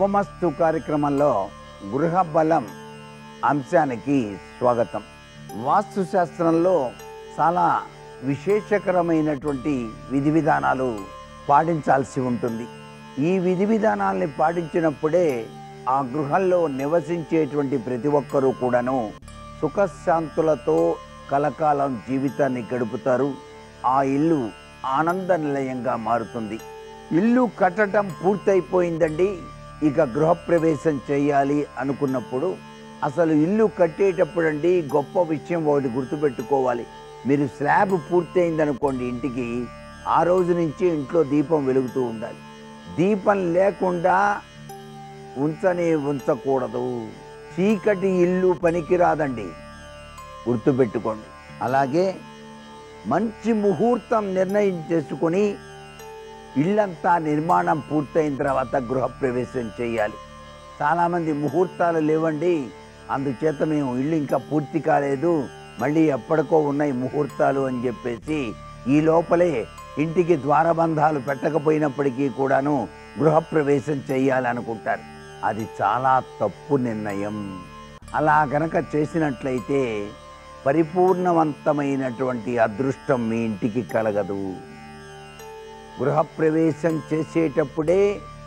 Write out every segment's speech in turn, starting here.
శుభమస్తు కార్యక్రమంలో గృహ బలం అంశానికి స్వాగతం వాస్తు శాస్త్రంలో చాలా విశేషకరమైనటువంటి విధి విధానాలు పాటించాల్సి ఉంటుంది ఈ విధి విధానాల్ని పాటించినప్పుడే ఆ గృహంలో నివసించేటువంటి ప్రతి ఒక్కరూ కూడాను సుఖశాంతులతో కలకాలం జీవితాన్ని గడుపుతారు ఆ ఇల్లు ఆనంద నిలయంగా మారుతుంది ఇల్లు కట్టడం పూర్తయిపోయిందండి ఇక గృహప్రవేశం చేయాలి అనుకున్నప్పుడు అసలు ఇల్లు కట్టేటప్పుడండి గొప్ప విషయం ఒకటి గుర్తుపెట్టుకోవాలి మీరు స్లాబ్ పూర్తయిందనుకోండి ఇంటికి ఆ రోజు నుంచి ఇంట్లో దీపం వెలుగుతూ ఉండాలి దీపం లేకుండా ఉంచనే ఉంచకూడదు చీకటి ఇల్లు పనికిరాదండి గుర్తుపెట్టుకోండి అలాగే మంచి ముహూర్తం నిర్ణయం చేసుకొని ఇల్లంతా నిర్మాణం పూర్తయిన తర్వాత గృహప్రవేశం చేయాలి చాలామంది ముహూర్తాలు లేవండి అందుచేత మేము ఇల్లు ఇంకా పూర్తి కాలేదు మళ్ళీ ఎప్పటికో ఉన్నాయి ముహూర్తాలు అని చెప్పేసి ఈ లోపలే ఇంటికి ద్వారబంధాలు పెట్టకపోయినప్పటికీ కూడాను గృహప్రవేశం చేయాలనుకుంటారు అది చాలా తప్పు నిర్ణయం అలా గనక చేసినట్లయితే పరిపూర్ణవంతమైనటువంటి అదృష్టం మీ ఇంటికి కలగదు గృహప్రవేశం చేసేటప్పుడే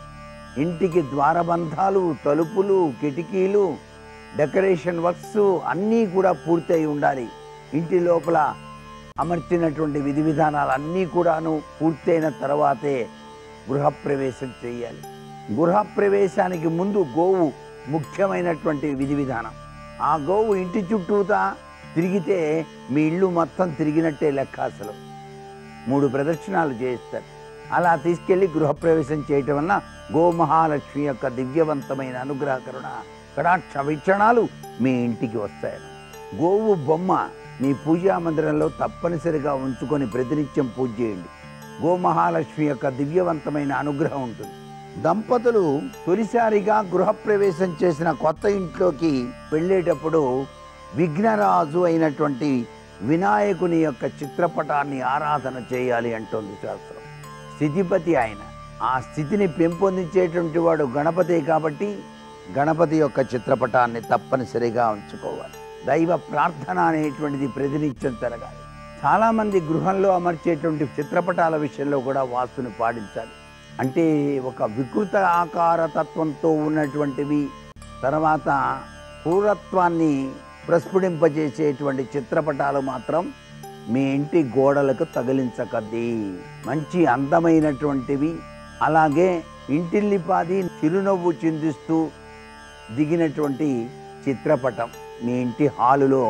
ఇంటికి ద్వారబంధాలు తలుపులు కిటికీలు డెకరేషన్ వర్క్స్ అన్నీ కూడా పూర్తయి ఉండాలి ఇంటి లోపల అమర్చినటువంటి విధి విధానాలు అన్నీ కూడాను పూర్తయిన తర్వాతే గృహప్రవేశం చేయాలి గృహప్రవేశానికి ముందు గోవు ముఖ్యమైనటువంటి విధి విధానం ఆ గోవు ఇంటి చుట్టూతా తిరిగితే మీ ఇల్లు మొత్తం తిరిగినట్టే లెక్క అసలు మూడు ప్రదక్షిణాలు చేస్తారు అలా తీసుకెళ్లి గృహప్రవేశం చేయటం వలన గోమహాలక్ష్మి యొక్క దివ్యవంతమైన అనుగ్రహకరుణ కటాక్ష వీక్షణాలు మీ ఇంటికి వస్తాయి గోవు బొమ్మ మీ పూజా మందిరంలో తప్పనిసరిగా ఉంచుకొని ప్రతినిత్యం పూజ చేయండి గోమహాలక్ష్మి యొక్క దివ్యవంతమైన అనుగ్రహం ఉంటుంది దంపతులు తొలిసారిగా గృహప్రవేశం చేసిన కొత్త ఇంట్లోకి వెళ్ళేటప్పుడు విఘ్నరాజు అయినటువంటి వినాయకుని యొక్క చిత్రపటాన్ని ఆరాధన చేయాలి అంటోంది శాస్త్రం స్థితిపతి ఆయన ఆ స్థితిని పెంపొందించేటువంటి వాడు గణపతి కాబట్టి గణపతి యొక్క చిత్రపటాన్ని తప్పనిసరిగా ఉంచుకోవాలి దైవ ప్రార్థన అనేటువంటిది ప్రతినిత్యం జరగాలి చాలామంది గృహంలో అమర్చేటువంటి చిత్రపటాల విషయంలో కూడా వాస్తుని పాటించాలి అంటే ఒక వికృత ఆకార తత్వంతో ఉన్నటువంటివి తర్వాత క్రూరత్వాన్ని ప్రస్ఫుటింపజేసేటువంటి చిత్రపటాలు మాత్రం మీ ఇంటి గోడలకు తగిలించకద్ది మంచి అందమైనటువంటివి అలాగే ఇంటిల్లిపాది చిరునవ్వు చిందిస్తూ దిగినటువంటి చిత్రపటం మీ ఇంటి హాలులో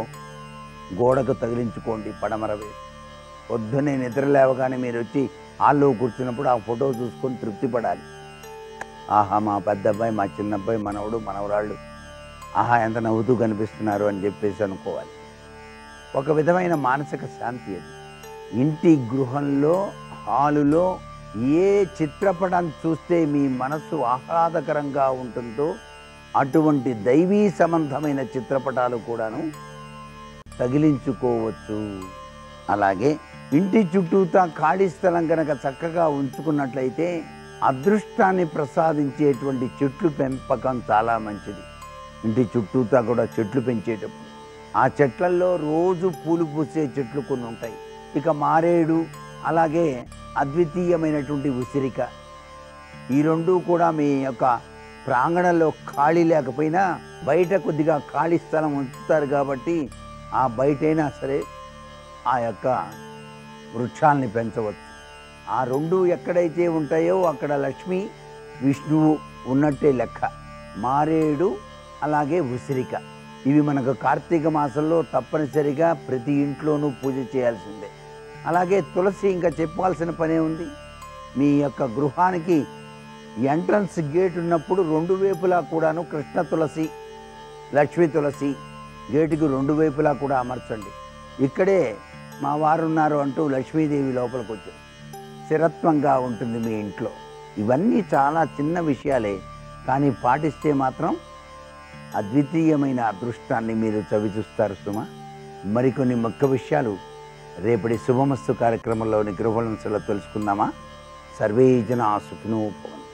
గోడకు తగిలించుకోండి పడమర వైపు పొద్దున్నే నిద్ర లేవగానే మీరు వచ్చి హాల్లో కూర్చున్నప్పుడు ఆ ఫోటో చూసుకొని తృప్తి పడాలి ఆహా మా పెద్ద అబ్బాయి మా చిన్న అబ్బాయి మనవడు మనవరాళ్ళు ఆహా ఎంత నవ్వుతూ కనిపిస్తున్నారు అని చెప్పేసి అనుకోవాలి ఒక విధమైన మానసిక శాంతి అది ఇంటి గృహంలో హాలులో ఏ చిత్రపటం చూస్తే మీ మనస్సు ఆహ్లాదకరంగా ఉంటుందో అటువంటి దైవీ సంబంధమైన చిత్రపటాలు కూడాను తగిలించుకోవచ్చు అలాగే ఇంటి చుట్టూతా ఖాళీ స్థలం కనుక చక్కగా ఉంచుకున్నట్లయితే అదృష్టాన్ని ప్రసాదించేటువంటి చెట్లు పెంపకం చాలా మంచిది ఇంటి చుట్టూతా కూడా చెట్లు పెంచేటప్పుడు ఆ చెట్లల్లో రోజు పూలు పూసే చెట్లు కొన్ని ఉంటాయి ఇక మారేడు అలాగే అద్వితీయమైనటువంటి ఉసిరిక ఈ రెండు కూడా మీ యొక్క ప్రాంగణంలో ఖాళీ లేకపోయినా బయట కొద్దిగా ఖాళీ స్థలం ఉంచుతారు కాబట్టి ఆ బయటైనా సరే ఆ యొక్క వృక్షాల్ని పెంచవచ్చు ఆ రెండు ఎక్కడైతే ఉంటాయో అక్కడ లక్ష్మి విష్ణువు ఉన్నట్టే లెక్క మారేడు అలాగే ఉసిరిక ఇవి మనకు కార్తీక మాసంలో తప్పనిసరిగా ప్రతి ఇంట్లోనూ పూజ చేయాల్సిందే అలాగే తులసి ఇంకా చెప్పాల్సిన పనే ఉంది మీ యొక్క గృహానికి ఎంట్రన్స్ గేట్ ఉన్నప్పుడు రెండు వైపులా కూడాను కృష్ణ తులసి లక్ష్మీ తులసి గేటుకి రెండు వైపులా కూడా అమర్చండి ఇక్కడే మా వారు ఉన్నారు అంటూ లక్ష్మీదేవి లోపలికి వచ్చారు స్థిరత్వంగా ఉంటుంది మీ ఇంట్లో ఇవన్నీ చాలా చిన్న విషయాలే కానీ పాటిస్తే మాత్రం అద్వితీయమైన అదృష్టాన్ని మీరు చవిచూస్తారు సుమ మరికొన్ని ముఖ్య విషయాలు రేపటి శుభమస్తు కార్యక్రమంలోని గృహలంశలో తెలుసుకుందామా సర్వే జనా సుఖినో భవంతు